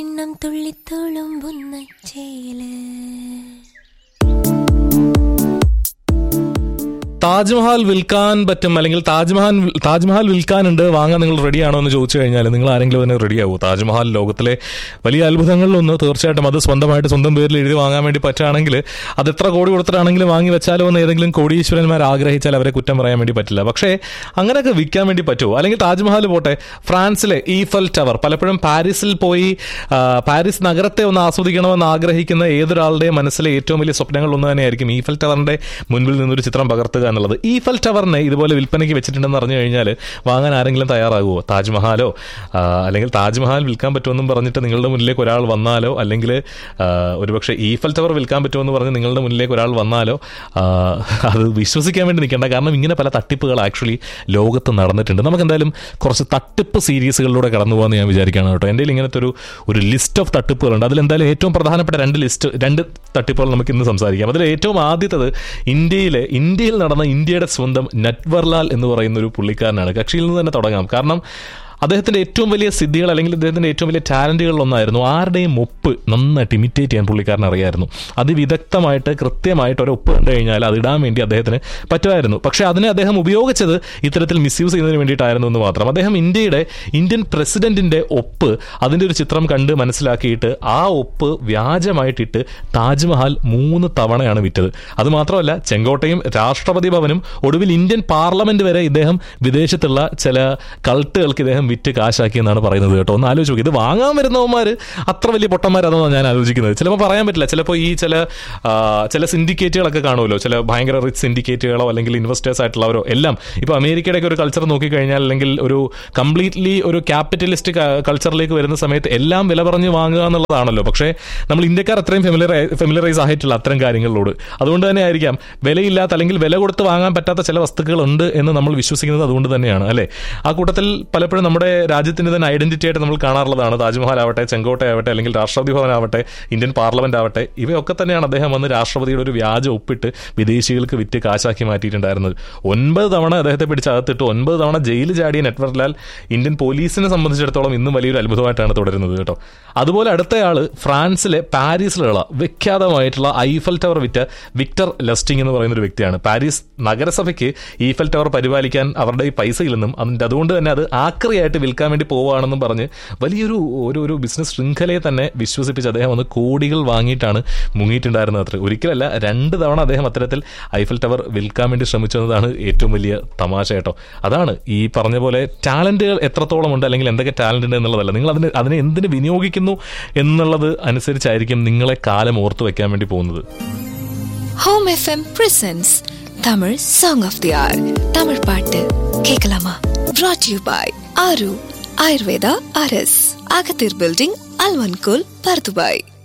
കിണ്ണം തുള്ളിത്തുളുമ്പുന്ന ചേല് താജ്മഹൽ വിൽക്കാൻ പറ്റും അല്ലെങ്കിൽ താജ്മഹൽ താജ്മഹൽ വിൽക്കാനുണ്ട് വാങ്ങാൻ നിങ്ങൾ റെഡിയാണോ എന്ന് ചോദിച്ചു കഴിഞ്ഞാൽ നിങ്ങൾ ആരെങ്കിലും അതിന് റെഡിയാവൂ താജ്മഹൽ ലോകത്തിലെ വലിയ അത്ഭുതങ്ങളിലൊന്ന് തീർച്ചയായിട്ടും അത് സ്വന്തമായിട്ട് സ്വന്തം പേരിൽ എഴുതി വാങ്ങാൻ വേണ്ടി പറ്റുകയാണെങ്കിൽ അത് എത്ര കോടി കൊടുത്തിട്ടാണെങ്കിലും വാങ്ങി വെച്ചാലോ എന്ന് ഏതെങ്കിലും കോടീശ്വരന്മാർ ആഗ്രഹിച്ചാൽ അവരെ കുറ്റം പറയാൻ വേണ്ടി പറ്റില്ല പക്ഷേ അങ്ങനെയൊക്കെ വിൽക്കാൻ വേണ്ടി പറ്റുമോ അല്ലെങ്കിൽ താജ്മഹൽ പോട്ടെ ഫ്രാൻസിലെ ഈഫൽ ടവർ പലപ്പോഴും പാരീസിൽ പോയി ആ, പാരീസ് നഗരത്തെ ഒന്ന് ആസ്വദിക്കണമെന്ന് ആഗ്രഹിക്കുന്ന ഏതൊരാളുടെയും മനസ്സിലെ ഏറ്റവും വലിയ സ്വപ്നങ്ങൾ ഒന്ന് തന്നെയായിരിക്കും ഈഫൽ ടവറിന്റെ മുൻപിൽ നിന്നൊരു ചിത്രം പകർത്തുക എന്നുള്ളത് ഈഫൽ ടവറിനെ ഇതുപോലെ വിൽപ്പനയ്ക്ക് വെച്ചിട്ടുണ്ടെന്ന് അറിഞ്ഞു കഴിഞ്ഞാൽ വാങ്ങാൻ ആരെങ്കിലും തയ്യാറാകുമോ താജ്മഹാലോ ആ, അല്ലെങ്കിൽ താജ്മഹൽ വിൽക്കാൻ പറ്റുമെന്നും പറഞ്ഞിട്ട് നിങ്ങളുടെ മുന്നിലേക്ക് ഒരാൾ വന്നാലോ അല്ലെങ്കിൽ ആ, ഒരുപക്ഷെ ഈഫൽ ടവർ വിൽക്കാൻ പറ്റുമെന്ന് പറഞ്ഞ് നിങ്ങളുടെ മുന്നിലേക്ക് ഒരാൾ വന്നാലോ ആ, അത് വിശ്വസിക്കാൻ വേണ്ടി നിൽക്കേണ്ട കാരണം ഇങ്ങനെ പല തട്ടിപ്പുകൾ ആക്ച്വലി ലോകത്ത് നടന്നിട്ടുണ്ട് നമുക്ക് എന്തായാലും കുറച്ച് തട്ടിപ്പ് സീരീസുകളിലൂടെ കടന്നു പോകാമെന്ന് ഞാൻ വിചാരിക്കുകയാണ് കേട്ടോ എൻ്റെ കയ്യിൽ ഇങ്ങനത്തെ ഒരു ഒരു ലിസ്റ്റ് ഓഫ് തട്ടിപ്പുകളുണ്ട് അതിൽ എന്തായാലും ഏറ്റവും പ്രധാനപ്പെട്ട രണ്ട് ലിസ്റ്റ് രണ്ട് തട്ടിപ്പുകൾ നമുക്ക് ഇന്ന് സംസാരിക്കാം അതിൽ ഏറ്റവും ആദ്യത്തത് ഇന്ത്യയിലെ ഇന്ത്യയിൽ നടന്ന ഇന്ത്യയുടെ സ്വന്തം നറ്റ്വർലാൽ എന്ന് പറയുന്ന ഒരു പുള്ളിക്കാരനാണ് കക്ഷിയിൽ നിന്ന് തന്നെ തുടങ്ങാം കാരണം അദ്ദേഹത്തിന്റെ ഏറ്റവും വലിയ സിദ്ധികൾ അല്ലെങ്കിൽ അദ്ദേഹത്തിന്റെ ഏറ്റവും വലിയ ടാലന്റുകളിൽ ഒന്നായിരുന്നു ആരുടെയും ഒപ്പ് നന്നായിട്ട് ഇമിറ്റേറ്റ് ചെയ്യാൻ പുള്ളിക്കാരൻ അറിയായിരുന്നു അതിവിദഗ്ധമായിട്ട് കൃത്യമായിട്ട് ഒരു ഒപ്പ് കണ്ടു കഴിഞ്ഞാൽ അത് ഇടാൻ വേണ്ടി അദ്ദേഹത്തിന് പറ്റുമായിരുന്നു പക്ഷേ അതിനെ അദ്ദേഹം ഉപയോഗിച്ചത് ഇത്തരത്തിൽ മിസ്യൂസ് ചെയ്യുന്നതിന് വേണ്ടിയിട്ടായിരുന്നു എന്ന് മാത്രം അദ്ദേഹം ഇന്ത്യയുടെ ഇന്ത്യൻ പ്രസിഡന്റിന്റെ ഒപ്പ് അതിന്റെ ഒരു ചിത്രം കണ്ട് മനസ്സിലാക്കിയിട്ട് ആ ഒപ്പ് വ്യാജമായിട്ടിട്ട് താജ്മഹൽ മൂന്ന് തവണയാണ് വിറ്റത് അത് മാത്രമല്ല ചെങ്കോട്ടയും രാഷ്ട്രപതി ഭവനും ഒടുവിൽ ഇന്ത്യൻ പാർലമെന്റ് വരെ ഇദ്ദേഹം വിദേശത്തുള്ള ചില കൾട്ടുകൾക്ക് ഇദ്ദേഹം വിറ്റ് കാശാക്കി എന്നാണ് പറയുന്നത് കേട്ടോ ഒന്ന് ആലോചിച്ച് നോക്കി ഇത് വാങ്ങാൻ വരുന്നവന്മാർ അത്ര വലിയ പൊട്ടന്മാരാണെന്നാണ് ഞാൻ ആലോചിക്കുന്നത് ചിലപ്പോൾ പറയാൻ പറ്റില്ല ചിലപ്പോൾ ഈ ചില ആ, ചില സിൻഡിക്കേറ്റുകളൊക്കെ കാണുമല്ലോ ചില ഭയങ്കര റിച്ച് സിൻഡിക്കേറ്റുകളോ അല്ലെങ്കിൽ ഇൻവെസ്റ്റേഴ്സ് ആയിട്ടുള്ളവരോ എല്ലാം ഇപ്പോൾ അമേരിക്കയുടെ ഒക്കെ ഒരു കൾച്ചർ നോക്കിക്കഴിഞ്ഞാൽ അല്ലെങ്കിൽ ഒരു കംപ്ലീറ്റ്ലി ഒരു ക്യാപിറ്റലിസ്റ്റ് കൾച്ചറിലേക്ക് വരുന്ന സമയത്ത് എല്ലാം വില പറഞ്ഞ് വാങ്ങുക എന്നുള്ളതാണല്ലോ പക്ഷേ നമ്മൾ ഇന്ത്യക്കാർ അത്രയും ഫെമിലർ ഫെമിലറൈസ് ആയിട്ടില്ല അത്തരം കാര്യങ്ങളിലോട് അതുകൊണ്ട് തന്നെ ആയിരിക്കാം വിലയില്ലാത്ത അല്ലെങ്കിൽ വില കൊടുത്ത് വാങ്ങാൻ പറ്റാത്ത ചില വസ്തുക്കളുണ്ട് എന്ന് നമ്മൾ വിശ്വസിക്കുന്നത് അതുകൊണ്ട് തന്നെയാണ് അല്ലേ ആ കൂട്ടത്തിൽ പലപ്പോഴും നമ്മുടെ രാജ്യത്തിന്റെ തന്നെ ഐഡന്റിറ്റി ആയിട്ട് നമ്മൾ കാണാറുള്ളതാണ് താജ്മഹൽ ആവട്ടെ ചെങ്കോട്ട ആവട്ടെ അല്ലെങ്കിൽ രാഷ്ട്രപതി ഭവൻ ആവട്ടെ ഇന്ത്യൻ പാർലമെന്റ് ആവട്ടെ ഇവയൊക്കെ തന്നെയാണ് അദ്ദേഹം വന്ന് രാഷ്ട്രപതിയുടെ ഒരു വ്യാജ ഒപ്പിട്ട് വിദേശികൾക്ക് വിറ്റ് കാശാക്കി മാറ്റിയിട്ടുണ്ടായിരുന്നത് ഒൻപത് തവണ അദ്ദേഹത്തെ പിടിച്ചകത്തിട്ട് ഒൻപത് തവണ ജയിലിൽ ചാടിയ നെറ്റ്വർക്ക് ലാൽ ഇന്ത്യൻ പോലീസിനെ സംബന്ധിച്ചിടത്തോളം ഇന്നും വലിയൊരു അത്ഭുതമായിട്ടാണ് തുടരുന്നത് കേട്ടോ അതുപോലെ അടുത്തയാള് ഫ്രാൻസിലെ പാരീസിലുള്ള വിഖ്യാതമായിട്ടുള്ള ഐഫൽ ടവർ വിറ്റ വിക്ടർ ലസ്റ്റിംഗ് എന്ന് പറയുന്ന ഒരു വ്യക്തിയാണ് പാരീസ് നഗരസഭയ്ക്ക് ഈഫൽ ടവർ പരിപാലിക്കാൻ അവരുടെ ഈ പൈസ ഇല്ലെന്നും അതിന്റെ അതുകൊണ്ട് തന്നെ അത് ആക്രിയായിട്ട് വിൽക്കാൻ വേണ്ടി പോവുകയാണെന്നും പറഞ്ഞ് വലിയൊരു ഒരു ഒരു ബിസിനസ് ശൃംഖലയെ തന്നെ വിശ്വസിപ്പിച്ച് അദ്ദേഹം ഒന്ന് കോടികൾ വാങ്ങിയിട്ടാണ് മുങ്ങിയിട്ടുണ്ടായിരുന്നത് അത്ര ഒരിക്കലല്ല രണ്ട് തവണ അദ്ദേഹം അത്തരത്തിൽ ഐഫൽ ടവർ വിൽക്കാൻ വേണ്ടി ശ്രമിച്ചു എന്നതാണ് ഏറ്റവും വലിയ തമാശ കേട്ടോ അതാണ് ഈ പറഞ്ഞ പോലെ ടാലന്റുകൾ എത്രത്തോളം ഉണ്ട് അല്ലെങ്കിൽ എന്തൊക്കെ ടാലന്റ് ഉണ്ട് എന്നുള്ളതല്ല നിങ്ങൾ അതിന് അതിനെ എന്തിന് വിനിയോഗിക്കുന്നു എന്നുള്ളത് അനുസരിച്ചായിരിക്കും നിങ്ങളെ കാലം ഓർത്തു വെക്കാൻ വേണ്ടി പോകുന്നത് home FM presents Tamil song of the hour Tamil பாட்டு கேட்கலாமா brought யூ பாய் ஆரு ஆயுர்வேதா ஆர்எஸ் அகத்தீர் பில்டிங் அல்வன்கோல் பர்துபாய்